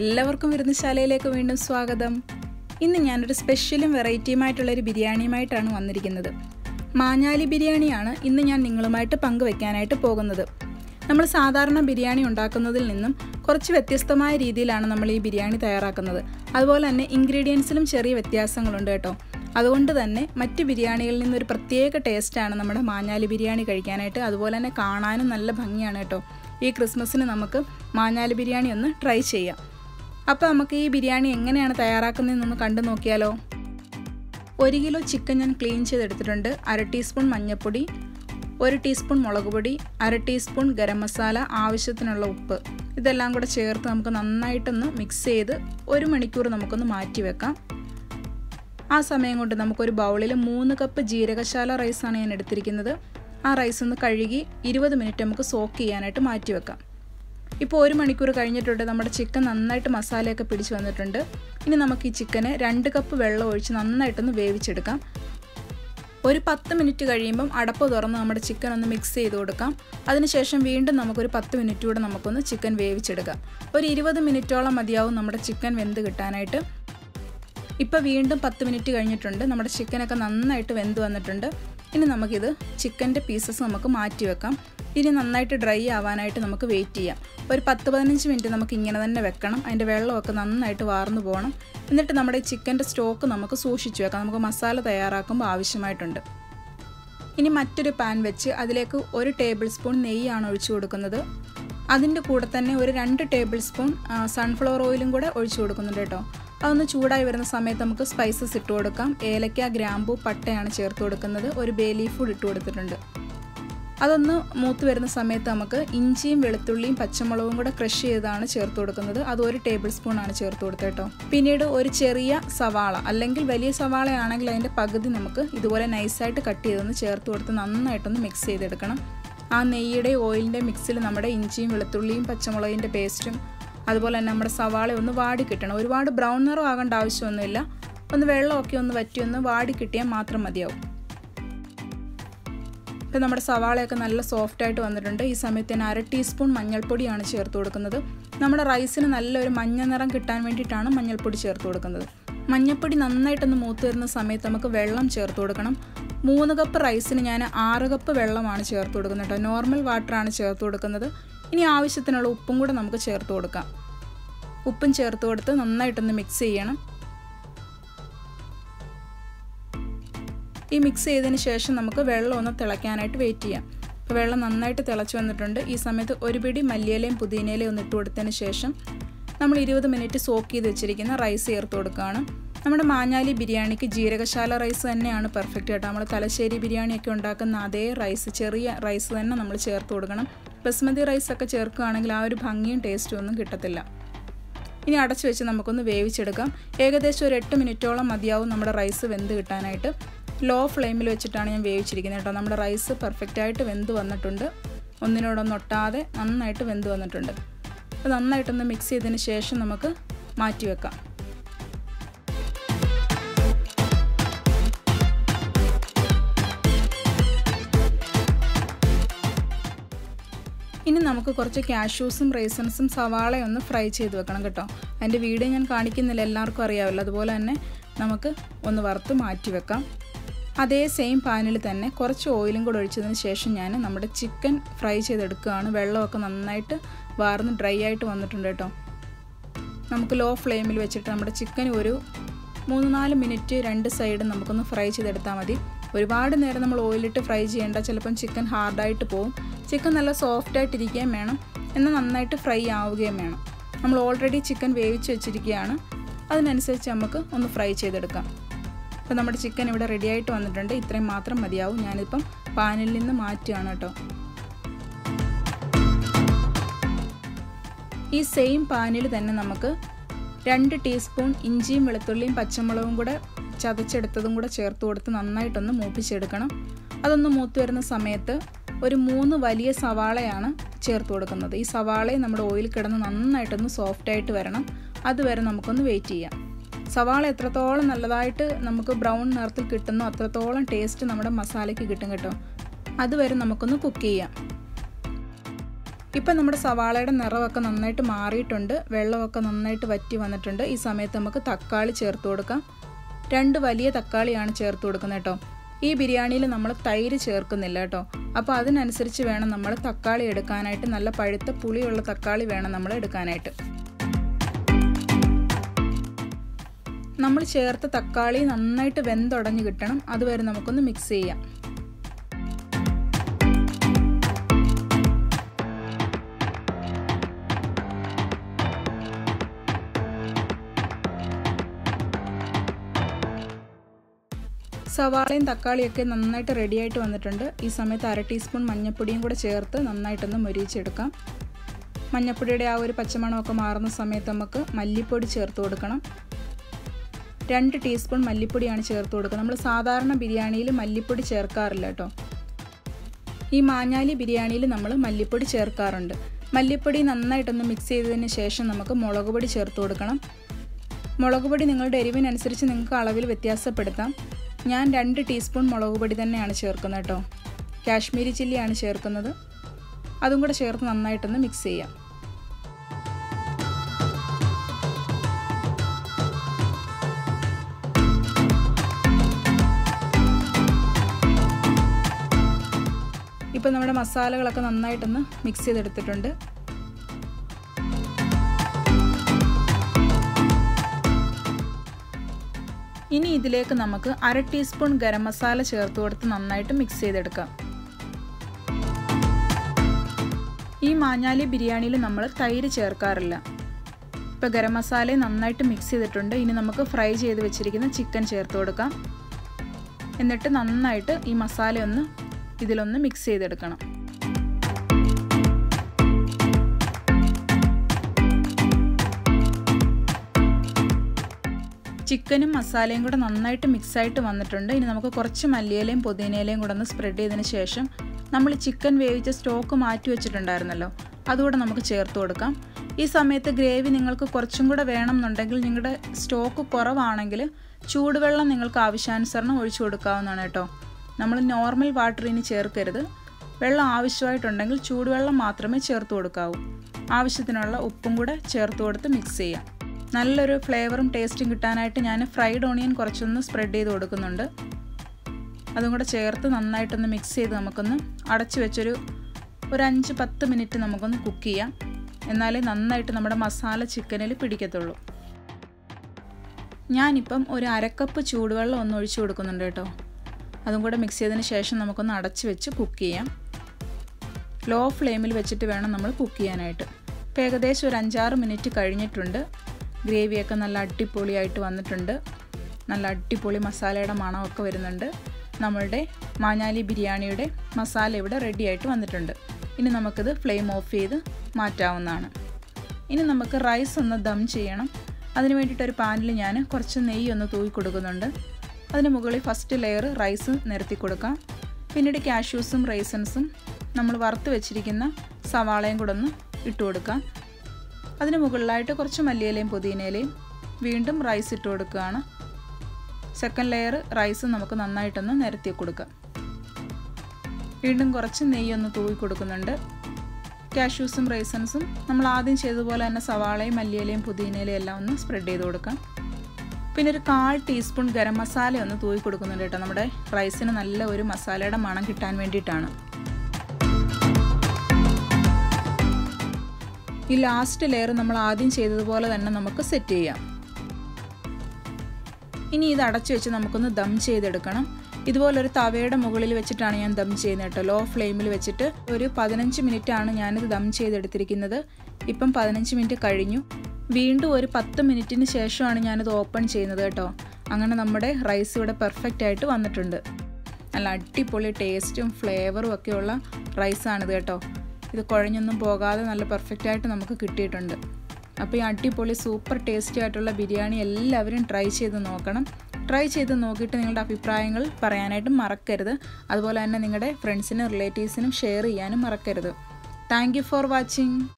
എല്ലാവർക്കും വിരുന്നുശാലയിലേക്ക് വീണ്ടും സ്വാഗതം ഇന്ന് ഞാനൊരു സ്പെഷ്യലും വെറൈറ്റിയുമായിട്ടുള്ളൊരു ബിരിയാണിയുമായിട്ടാണ് വന്നിരിക്കുന്നത് മാഞ്ഞാലി ബിരിയാണിയാണ് ഇന്ന് ഞാൻ നിങ്ങളുമായിട്ട് പങ്കുവെക്കാനായിട്ട് പോകുന്നത് നമ്മൾ സാധാരണ ബിരിയാണി ഉണ്ടാക്കുന്നതിൽ നിന്നും കുറച്ച് വ്യത്യസ്തമായ രീതിയിലാണ് നമ്മൾ ഈ ബിരിയാണി തയ്യാറാക്കുന്നത് അതുപോലെ തന്നെ ഇൻഗ്രീഡിയൻസിലും ചെറിയ വ്യത്യാസങ്ങളുണ്ട് കേട്ടോ അതുകൊണ്ട് തന്നെ മറ്റ് ബിരിയാണികളിൽ നിന്നൊരു പ്രത്യേക ടേസ്റ്റാണ് നമ്മുടെ മാഞ്ഞാലി ബിരിയാണി കഴിക്കാനായിട്ട് അതുപോലെ തന്നെ കാണാനും നല്ല ഭംഗിയാണ് കേട്ടോ ഈ ക്രിസ്മസിന് നമുക്ക് മാഞ്ഞാലി ബിരിയാണി ഒന്ന് ട്രൈ ചെയ്യാം അപ്പോൾ നമുക്ക് ഈ ബിരിയാണി എങ്ങനെയാണ് തയ്യാറാക്കുന്നതെന്നൊന്ന് കണ്ടു നോക്കിയാലോ ഒരു കിലോ ചിക്കൻ ഞാൻ ക്ലീൻ ചെയ്തെടുത്തിട്ടുണ്ട് അര ടീസ്പൂൺ മഞ്ഞൾപ്പൊടി ഒരു ടീസ്പൂൺ മുളക് പൊടി അര ടീസ്പൂൺ ഗരം മസാല ആവശ്യത്തിനുള്ള ഉപ്പ് ഇതെല്ലാം കൂടെ ചേർത്ത് നമുക്ക് നന്നായിട്ടൊന്ന് മിക്സ് ചെയ്ത് ഒരു മണിക്കൂർ നമുക്കൊന്ന് മാറ്റി വെക്കാം ആ സമയം കൊണ്ട് നമുക്കൊരു ബൗളിൽ മൂന്ന് കപ്പ് ജീരകശാല റൈസാണ് ഞാൻ എടുത്തിരിക്കുന്നത് ആ റൈസ് ഒന്ന് കഴുകി ഇരുപത് മിനിറ്റ് നമുക്ക് സോക്ക് ചെയ്യാനായിട്ട് മാറ്റി വെക്കാം ഇപ്പോൾ ഒരു മണിക്കൂർ കഴിഞ്ഞിട്ടുണ്ട് നമ്മുടെ ചിക്കൻ നന്നായിട്ട് മസാലയൊക്കെ പിടിച്ച് വന്നിട്ടുണ്ട് ഇനി നമുക്ക് ഈ ചിക്കന് രണ്ട് കപ്പ് വെള്ളം ഒഴിച്ച് നന്നായിട്ടൊന്ന് വേവിച്ചെടുക്കാം ഒരു പത്ത് മിനിറ്റ് കഴിയുമ്പം അടപ്പ് തുറന്ന് നമ്മുടെ ചിക്കൻ ഒന്ന് മിക്സ് ചെയ്ത് കൊടുക്കാം അതിനുശേഷം വീണ്ടും നമുക്കൊരു പത്ത് മിനിറ്റ് കൂടെ നമുക്കൊന്ന് ചിക്കൻ വേവിച്ചെടുക്കാം ഒരു ഇരുപത് മിനിറ്റോളം മതിയാവും നമ്മുടെ ചിക്കൻ വെന്ത് കിട്ടാനായിട്ട് ഇപ്പോൾ വീണ്ടും പത്ത് മിനിറ്റ് കഴിഞ്ഞിട്ടുണ്ട് നമ്മുടെ ചിക്കനൊക്കെ നന്നായിട്ട് വെന്ത് വന്നിട്ടുണ്ട് ഇനി നമുക്കിത് ചിക്കൻ്റെ പീസസ് നമുക്ക് മാറ്റി വെക്കാം ഇനി നന്നായിട്ട് ഡ്രൈ ആവാനായിട്ട് നമുക്ക് വെയിറ്റ് ചെയ്യാം ഒരു പത്ത് പതിനഞ്ച് മിനിറ്റ് നമുക്ക് ഇങ്ങനെ തന്നെ വെക്കണം അതിൻ്റെ വെള്ളമൊക്കെ നന്നായിട്ട് വാർന്നു പോകണം എന്നിട്ട് നമ്മുടെ ചിക്കൻ്റെ സ്റ്റോക്ക് നമുക്ക് സൂക്ഷിച്ചു വെക്കാം നമുക്ക് മസാല തയ്യാറാക്കുമ്പോൾ ആവശ്യമായിട്ടുണ്ട് ഇനി മറ്റൊരു പാൻ വെച്ച് അതിലേക്ക് ഒരു ടേബിൾ സ്പൂൺ നെയ്യാണ് ഒഴിച്ചു കൊടുക്കുന്നത് അതിൻ്റെ കൂടെ തന്നെ ഒരു രണ്ട് ടേബിൾ സ്പൂൺ സൺഫ്ലവർ ഓയിലും കൂടെ ഒഴിച്ചു കൊടുക്കുന്നുണ്ട് കേട്ടോ അതൊന്ന് ചൂടായി വരുന്ന സമയത്ത് നമുക്ക് സ്പൈസസ് ഇട്ട് കൊടുക്കാം ഏലക്ക ഗ്രാമ്പു പട്ടയാണ് ചേർത്ത് കൊടുക്കുന്നത് ഒരു ബേ ലീഫ് കൂടി ഇട്ട് കൊടുത്തിട്ടുണ്ട് അതൊന്ന് മൂത്ത് വരുന്ന സമയത്ത് നമുക്ക് ഇഞ്ചിയും വെളുത്തുള്ളിയും പച്ചമുളകും കൂടെ ക്രഷ് ചെയ്താണ് ചേർത്ത് കൊടുക്കുന്നത് അത് ഒരു ടേബിൾ സ്പൂൺ ആണ് ചേർത്ത് കൊടുത്തത് കേട്ടോ പിന്നീട് ഒരു ചെറിയ സവാള അല്ലെങ്കിൽ വലിയ സവാളയാണെങ്കിൽ അതിൻ്റെ പകുതി നമുക്ക് ഇതുപോലെ നൈസായിട്ട് കട്ട് ചെയ്തൊന്ന് ചേർത്ത് കൊടുത്ത് നന്നായിട്ടൊന്ന് മിക്സ് ചെയ്തെടുക്കണം ആ നെയ്യുടെ ഓയിലിൻ്റെ മിക്സിൽ നമ്മുടെ ഇഞ്ചിയും വെളുത്തുള്ളിയും പച്ചമുളകിൻ്റെ പേസ്റ്റും അതുപോലെ തന്നെ നമ്മുടെ സവാള ഒന്ന് വാടി കിട്ടണം ഒരുപാട് ബ്രൗൺ നിറം ആകേണ്ട ആവശ്യമൊന്നുമില്ല ഒന്ന് വെള്ളമൊക്കെ ഒന്ന് വറ്റി ഒന്ന് വാടി കിട്ടിയാൽ മാത്രം മതിയാവും ഇപ്പം നമ്മുടെ സവാളയൊക്കെ നല്ല സോഫ്റ്റ് ആയിട്ട് വന്നിട്ടുണ്ട് ഈ സമയത്ത് തന്നെ അര ടീസ്പൂൺ മഞ്ഞൾപ്പൊടിയാണ് ചേർത്ത് കൊടുക്കുന്നത് നമ്മുടെ റൈസിന് നല്ലൊരു മഞ്ഞ നിറം കിട്ടാൻ വേണ്ടിയിട്ടാണ് മഞ്ഞൾപ്പൊടി ചേർത്ത് കൊടുക്കുന്നത് മഞ്ഞൾപ്പൊടി നന്നായിട്ടൊന്ന് മൂത്ത് വരുന്ന സമയത്ത് നമുക്ക് വെള്ളം ചേർത്ത് കൊടുക്കണം മൂന്ന് കപ്പ് റൈസിന് ഞാൻ ആറ് കപ്പ് വെള്ളമാണ് ചേർത്ത് കൊടുക്കുന്നത് കേട്ടോ നോർമൽ വാട്ടറാണ് ചേർത്ത് കൊടുക്കുന്നത് ഇനി ആവശ്യത്തിനുള്ള ഉപ്പും കൂടെ നമുക്ക് ചേർത്ത് കൊടുക്കാം ഉപ്പും ചേർത്ത് കൊടുത്ത് നന്നായിട്ടൊന്ന് മിക്സ് ചെയ്യണം ഈ മിക്സ് ചെയ്തതിന് ശേഷം നമുക്ക് വെള്ളം ഒന്ന് തിളയ്ക്കാനായിട്ട് വെയിറ്റ് ചെയ്യാം അപ്പോൾ വെള്ളം നന്നായിട്ട് തിളച്ച് വന്നിട്ടുണ്ട് ഈ സമയത്ത് ഒരു പിടി മല്ലിയിലയും പുതിനയിലയും ഒന്ന് ഇട്ട് കൊടുത്തതിന് ശേഷം നമ്മൾ ഇരുപത് മിനിറ്റ് സോക്ക് ചെയ്ത് വെച്ചിരിക്കുന്ന റൈസ് ചേർത്ത് കൊടുക്കുകയാണ് നമ്മുടെ മാഞ്ഞാലി ബിരിയാണിക്ക് ജീരകശാല റൈസ് തന്നെയാണ് പെർഫെക്റ്റ് കേട്ടോ നമ്മൾ തലശ്ശേരി ബിരിയാണിയൊക്കെ ഉണ്ടാക്കുന്ന അതേ റൈസ് ചെറിയ റൈസ് തന്നെ നമ്മൾ ചേർത്ത് കൊടുക്കണം ബസ്മതി റൈസൊക്കെ ചേർക്കുകയാണെങ്കിൽ ആ ഒരു ഭംഗിയും ടേസ്റ്റും ഒന്നും കിട്ടത്തില്ല ഇനി അടച്ചു വെച്ച് നമുക്കൊന്ന് വേവിച്ചെടുക്കാം ഏകദേശം ഒരു എട്ട് മിനിറ്റോളം മതിയാവും നമ്മുടെ റൈസ് വെന്ത് കിട്ടാനായിട്ട് ലോ ഫ്ലെയിമിൽ വെച്ചിട്ടാണ് ഞാൻ വേവിച്ചിരിക്കുന്നത് കേട്ടോ നമ്മുടെ റൈസ് പെർഫെക്റ്റായിട്ട് വെന്ത് വന്നിട്ടുണ്ട് ഒന്നിനോടൊന്ന് ഒട്ടാതെ നന്നായിട്ട് വെന്ത് വന്നിട്ടുണ്ട് അപ്പോൾ നന്നായിട്ടൊന്ന് മിക്സ് ചെയ്തതിന് ശേഷം നമുക്ക് മാറ്റി വെക്കാം ഇനി നമുക്ക് കുറച്ച് കാഷ്യൂസും റേസൺസും സവാളയും ഒന്ന് ഫ്രൈ ചെയ്ത് വെക്കണം കേട്ടോ അതിൻ്റെ വീഡിയോ ഞാൻ കാണിക്കുന്നില്ല എല്ലാവർക്കും അറിയാമല്ലോ അതുപോലെ തന്നെ നമുക്ക് ഒന്ന് വറുത്ത് മാറ്റി വെക്കാം അതേ സെയിം പാനിൽ തന്നെ കുറച്ച് ഓയിലും കൂടെ ഒഴിച്ചതിന് ശേഷം ഞാൻ നമ്മുടെ ചിക്കൻ ഫ്രൈ ചെയ്തെടുക്കുകയാണ് വെള്ളമൊക്കെ നന്നായിട്ട് വാർന്ന് ഡ്രൈ ആയിട്ട് വന്നിട്ടുണ്ട് കേട്ടോ നമുക്ക് ലോ ഫ്ലെയിമിൽ വെച്ചിട്ട് നമ്മുടെ ചിക്കൻ ഒരു മൂന്ന് നാല് മിനിറ്റ് രണ്ട് സൈഡും നമുക്കൊന്ന് ഫ്രൈ ചെയ്തെടുത്താൽ മതി ഒരുപാട് നേരം നമ്മൾ ഓയിലിട്ട് ഫ്രൈ ചെയ്യേണ്ട ചിലപ്പം ചിക്കൻ ഹാർഡായിട്ട് പോവും ചിക്കൻ നല്ല സോഫ്റ്റ് ആയിട്ടിരിക്കുകയും വേണം എന്നാൽ നന്നായിട്ട് ഫ്രൈ ആവുകയും വേണം നമ്മൾ ഓൾറെഡി ചിക്കൻ വേവിച്ച് വെച്ചിരിക്കുകയാണ് അതിനനുസരിച്ച് നമുക്ക് ഒന്ന് ഫ്രൈ ചെയ്തെടുക്കാം അപ്പോൾ നമ്മുടെ ചിക്കൻ ഇവിടെ റെഡി ആയിട്ട് വന്നിട്ടുണ്ട് ഇത്രയും മാത്രം മതിയാവും ഞാനിപ്പം പാനിൽ നിന്ന് മാറ്റുകയാണ് കേട്ടോ ഈ സെയിം പാനിൽ തന്നെ നമുക്ക് രണ്ട് ടീസ്പൂൺ ഇഞ്ചിയും വെളുത്തുള്ളിയും പച്ചമുളകും കൂടെ ചതച്ചെടുത്തതും കൂടെ ചേർത്ത് കൊടുത്ത് നന്നായിട്ടൊന്ന് മൂപ്പിച്ചെടുക്കണം അതൊന്ന് മൂത്ത് വരുന്ന സമയത്ത് ഒരു മൂന്ന് വലിയ സവാളയാണ് ചേർത്ത് കൊടുക്കുന്നത് ഈ സവാളയും നമ്മുടെ ഓയിൽ കിടന്ന് നന്നായിട്ടൊന്ന് സോഫ്റ്റ് ആയിട്ട് വരണം അതുവരെ നമുക്കൊന്ന് വെയിറ്റ് ചെയ്യാം സവാള എത്രത്തോളം നല്ലതായിട്ട് നമുക്ക് ബ്രൗൺ നിറത്തിൽ കിട്ടുന്നോ അത്രത്തോളം ടേസ്റ്റ് നമ്മുടെ മസാലയ്ക്ക് കിട്ടും കേട്ടോ അതുവരെ നമുക്കൊന്ന് കുക്ക് ചെയ്യാം ഇപ്പം നമ്മുടെ സവാളയുടെ നിറമൊക്കെ നന്നായിട്ട് മാറിയിട്ടുണ്ട് വെള്ളമൊക്കെ നന്നായിട്ട് വറ്റി വന്നിട്ടുണ്ട് ഈ സമയത്ത് നമുക്ക് തക്കാളി ചേർത്ത് കൊടുക്കാം രണ്ട് വലിയ തക്കാളിയാണ് ചേർത്ത് കൊടുക്കുന്നത് കേട്ടോ ഈ ബിരിയാണിയിൽ നമ്മൾ തൈര് ചേർക്കുന്നില്ല കേട്ടോ അപ്പോൾ അതിനനുസരിച്ച് വേണം നമ്മൾ തക്കാളി എടുക്കാനായിട്ട് നല്ല പഴുത്ത പുളിയുള്ള തക്കാളി വേണം നമ്മൾ എടുക്കാനായിട്ട് നമ്മൾ ചേർത്ത തക്കാളി നന്നായിട്ട് വെന്തുടഞ്ഞ് കിട്ടണം അതുവരെ നമുക്കൊന്ന് മിക്സ് ചെയ്യാം സവാളയും തക്കാളിയൊക്കെ നന്നായിട്ട് റെഡിയായിട്ട് വന്നിട്ടുണ്ട് ഈ സമയത്ത് അര ടീസ്പൂൺ മഞ്ഞൾപ്പൊടിയും കൂടെ ചേർത്ത് നന്നായിട്ടൊന്ന് മൊരിയിച്ചെടുക്കാം മഞ്ഞൾപ്പൊടിയുടെ ആ ഒരു പച്ചമണമൊക്കെ മാറുന്ന സമയത്ത് നമുക്ക് മല്ലിപ്പൊടി ചേർത്ത് കൊടുക്കണം രണ്ട് ടീസ്പൂൺ മല്ലിപ്പൊടിയാണ് ചേർത്ത് കൊടുക്കുക നമ്മൾ സാധാരണ ബിരിയാണിയിൽ മല്ലിപ്പൊടി ചേർക്കാറില്ല കേട്ടോ ഈ മാഞ്ഞാലി ബിരിയാണിയിൽ നമ്മൾ മല്ലിപ്പൊടി ചേർക്കാറുണ്ട് മല്ലിപ്പൊടി നന്നായിട്ടൊന്ന് മിക്സ് ചെയ്തതിന് ശേഷം നമുക്ക് മുളക് പൊടി ചേർത്ത് കൊടുക്കണം മുളക് പൊടി നിങ്ങളുടെ എരിവിനനുസരിച്ച് നിങ്ങൾക്ക് അളവിൽ വ്യത്യാസപ്പെടുത്താം ഞാൻ രണ്ട് ടീസ്പൂൺ മുളക് പൊടി തന്നെയാണ് ചേർക്കുന്നത് കേട്ടോ കാശ്മീരി ചില്ലിയാണ് ചേർക്കുന്നത് അതും കൂടെ ചേർത്ത് നന്നായിട്ടൊന്ന് മിക്സ് ചെയ്യാം ഇപ്പോൾ നമ്മുടെ മസാലകളൊക്കെ നന്നായിട്ടൊന്ന് മിക്സ് ചെയ്തെടുത്തിട്ടുണ്ട് ഇനി ഇതിലേക്ക് നമുക്ക് അര ടീസ്പൂൺ ഗരം മസാല ചേർത്ത് കൊടുത്ത് നന്നായിട്ട് മിക്സ് ചെയ്തെടുക്കാം ഈ മാഞ്ഞാലി ബിരിയാണിയിൽ നമ്മൾ തൈര് ചേർക്കാറില്ല ഇപ്പോൾ ഗരം മസാലയും നന്നായിട്ട് മിക്സ് ചെയ്തിട്ടുണ്ട് ഇനി നമുക്ക് ഫ്രൈ ചെയ്ത് വെച്ചിരിക്കുന്ന ചിക്കൻ ചേർത്ത് കൊടുക്കാം എന്നിട്ട് നന്നായിട്ട് ഈ മസാല ഒന്ന് ഇതിലൊന്ന് മിക്സ് ചെയ്തെടുക്കണം ചിക്കനും മസാലയും കൂടെ നന്നായിട്ട് മിക്സായിട്ട് വന്നിട്ടുണ്ട് ഇനി നമുക്ക് കുറച്ച് മല്ലിയിലയും പുതിനയിലയും കൂടെ ഒന്ന് സ്പ്രെഡ് ചെയ്തതിന് ശേഷം നമ്മൾ ചിക്കൻ വേവിച്ച സ്റ്റോക്ക് മാറ്റി വെച്ചിട്ടുണ്ടായിരുന്നല്ലോ അതുകൂടെ നമുക്ക് ചേർത്ത് കൊടുക്കാം ഈ സമയത്ത് ഗ്രേവി നിങ്ങൾക്ക് കുറച്ചും കൂടെ വേണം എന്നുണ്ടെങ്കിൽ നിങ്ങളുടെ സ്റ്റോക്ക് കുറവാണെങ്കിൽ ചൂടുവെള്ളം നിങ്ങൾക്ക് ആവശ്യാനുസരണം ഒഴിച്ചു കൊടുക്കാവുന്നതാണ് കേട്ടോ നമ്മൾ നോർമൽ വാട്ടർ ഇനി ചേർക്കരുത് വെള്ളം ആവശ്യമായിട്ടുണ്ടെങ്കിൽ ചൂടുവെള്ളം മാത്രമേ ചേർത്ത് കൊടുക്കാവൂ ആവശ്യത്തിനുള്ള ഉപ്പും കൂടെ ചേർത്ത് കൊടുത്ത് മിക്സ് ചെയ്യാം നല്ലൊരു ഫ്ലേവറും ടേസ്റ്റും കിട്ടാനായിട്ട് ഞാൻ ഫ്രൈഡ് ഓണിയൻ കുറച്ചൊന്ന് സ്പ്രെഡ് ചെയ്ത് കൊടുക്കുന്നുണ്ട് അതും കൂടെ ചേർത്ത് നന്നായിട്ടൊന്ന് മിക്സ് ചെയ്ത് നമുക്കൊന്ന് അടച്ചു വെച്ചൊരു ഒരു അഞ്ച് പത്ത് മിനിറ്റ് നമുക്കൊന്ന് കുക്ക് ചെയ്യാം എന്നാലേ നന്നായിട്ട് നമ്മുടെ മസാല ചിക്കനിൽ പിടിക്കത്തുള്ളൂ ഞാനിപ്പം ഒരു അരക്കപ്പ് ചൂടുവെള്ളം ഒന്ന് ഒഴിച്ചു കൊടുക്കുന്നുണ്ട് കേട്ടോ അതും കൂടെ മിക്സ് ചെയ്തതിന് ശേഷം നമുക്കൊന്ന് അടച്ച് വെച്ച് കുക്ക് ചെയ്യാം ലോ ഫ്ലെയിമിൽ വെച്ചിട്ട് വേണം നമ്മൾ കുക്ക് ചെയ്യാനായിട്ട് ഇപ്പോൾ ഏകദേശം ഒരു അഞ്ചാറ് മിനിറ്റ് കഴിഞ്ഞിട്ടുണ്ട് ഗ്രേവിയൊക്കെ നല്ല അടിപൊളിയായിട്ട് വന്നിട്ടുണ്ട് നല്ല അടിപൊളി മസാലയുടെ മണമൊക്കെ വരുന്നുണ്ട് നമ്മളുടെ മാഞ്ഞാലി ബിരിയാണിയുടെ മസാല ഇവിടെ റെഡി ആയിട്ട് വന്നിട്ടുണ്ട് ഇനി നമുക്കിത് ഫ്ലെയിം ഓഫ് ചെയ്ത് മാറ്റാവുന്നതാണ് ഇനി നമുക്ക് റൈസ് ഒന്ന് ദം ചെയ്യണം അതിന് വേണ്ടിയിട്ട് ഒരു പാനിൽ ഞാൻ കുറച്ച് നെയ്യ് ഒന്ന് തൂക്കി കൊടുക്കുന്നുണ്ട് അതിന് മുകളിൽ ഫസ്റ്റ് ലെയർ റൈസ് നിരത്തി കൊടുക്കാം പിന്നീട് കാഷ്യൂസും റൈസൻസും നമ്മൾ വറുത്ത് വെച്ചിരിക്കുന്ന സവാളയും കൂടെ ഒന്ന് ഇട്ട് കൊടുക്കാം അതിന് മുകളിലായിട്ട് കുറച്ച് മല്ലിയിലയും പുതിനയിലയും വീണ്ടും റൈസ് ഇട്ട് കൊടുക്കുകയാണ് സെക്കൻഡ് ലെയർ റൈസ് നമുക്ക് നന്നായിട്ടൊന്ന് നിരത്തി കൊടുക്കാം വീണ്ടും കുറച്ച് നെയ്യൊന്ന് തൂവി കൊടുക്കുന്നുണ്ട് കാഷ്യൂസും റൈസൻസും നമ്മൾ ആദ്യം ചെയ്തതുപോലെ തന്നെ സവാളയും മല്ലിയിലയും പുതിനയിലയും എല്ലാം ഒന്ന് സ്പ്രെഡ് ചെയ്ത് കൊടുക്കാം പിന്നെ ഒരു കാൽ ടീസ്പൂൺ ഗരം മസാല ഒന്ന് തൂവി കൊടുക്കുന്നുണ്ട് കേട്ടോ നമ്മുടെ റൈസിന് നല്ല ഒരു മസാലയുടെ മണം കിട്ടാൻ വേണ്ടിയിട്ടാണ് ഈ ലാസ്റ്റ് ലെയർ നമ്മൾ ആദ്യം ചെയ്തതുപോലെ തന്നെ നമുക്ക് സെറ്റ് ചെയ്യാം ഇനി ഇത് അടച്ചു വെച്ച് നമുക്കൊന്ന് ദം ചെയ്തെടുക്കണം ഇതുപോലൊരു തവയുടെ മുകളിൽ വെച്ചിട്ടാണ് ഞാൻ ദം ചെയ്യുന്നത് കേട്ടോ ലോ ഫ്ലെയിമിൽ വെച്ചിട്ട് ഒരു പതിനഞ്ച് മിനിറ്റാണ് ഞാനിത് ദം ചെയ്തെടുത്തിരിക്കുന്നത് ഇപ്പം പതിനഞ്ച് മിനിറ്റ് കഴിഞ്ഞു വീണ്ടും ഒരു പത്ത് മിനിറ്റിന് ശേഷമാണ് ഞാനിത് ഓപ്പൺ ചെയ്യുന്നത് കേട്ടോ അങ്ങനെ നമ്മുടെ റൈസ് ഇവിടെ പെർഫെക്റ്റ് ആയിട്ട് വന്നിട്ടുണ്ട് നല്ല അടിപൊളി ടേസ്റ്റും ഫ്ലേവറും ഒക്കെയുള്ള റൈസാണിത് കേട്ടോ ഇത് കുഴഞ്ഞൊന്നും പോകാതെ നല്ല പെർഫെക്റ്റ് ആയിട്ട് നമുക്ക് കിട്ടിയിട്ടുണ്ട് അപ്പോൾ ഈ അടിപൊളി സൂപ്പർ ടേസ്റ്റി ആയിട്ടുള്ള ബിരിയാണി എല്ലാവരും ട്രൈ ചെയ്ത് നോക്കണം ട്രൈ ചെയ്ത് നോക്കിയിട്ട് നിങ്ങളുടെ അഭിപ്രായങ്ങൾ പറയാനായിട്ട് മറക്കരുത് അതുപോലെ തന്നെ നിങ്ങളുടെ ഫ്രണ്ട്സിനും റിലേറ്റീവ്സിനും ഷെയർ ചെയ്യാനും മറക്കരുത് താങ്ക് ഫോർ വാച്ചിങ്